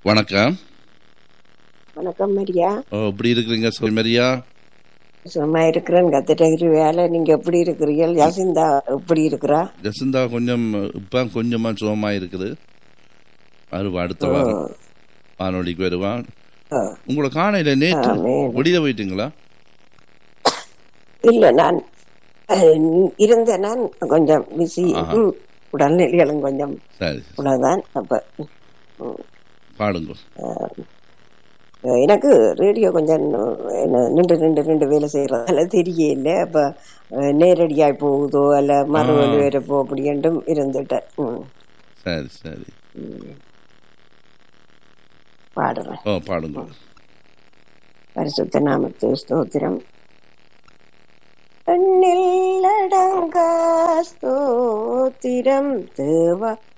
வணக்கம் வணக்கம் மரியா ஓ எப்படி இருக்கிறீங்க சொல் மரியா சும்மா இருக்கிறேன் கத்துட்டு வேலை நீங்க எப்படி இருக்கிறீர்கள் யசிந்தா எப்படி இருக்கிறா ஜசந்தா கொஞ்சம் இப்போ கொஞ்சமா சுகமா இருக்குது வருவா அடுத்த வாரம் வானொலிக்கு வருவான் ஆ. உங்களை காணையில நேற்று ஆமென். வெளியில போயிட்டீங்களா இல்ல நான் அஹ், இருந்தேன் நான் கொஞ்சம் பிஸி ஆஹா. உடல்நிலைகளும் கொஞ்சம் சரி உள்ளதான் அப்ப ம், பாடுங்க அஹ், எனக்கு ரேடியோ கொஞ்சம் என்ன, நின்று நின்று நின்று வேலை செய்யறதால தெரியல அப்ப அஹ், நேரடியாய் போகுதோ அல்ல மறுவழி வேற போ அப்படின்ட்டும் இருந்துட்டேன் ம், சரி சரி பாடுறேன் ஓ பாடுங்க பரிசுத்த நாமத்து ஸ்தோத்திரம் எண்ணில் அடங்கா ஸ்தோத்திரம் தேவ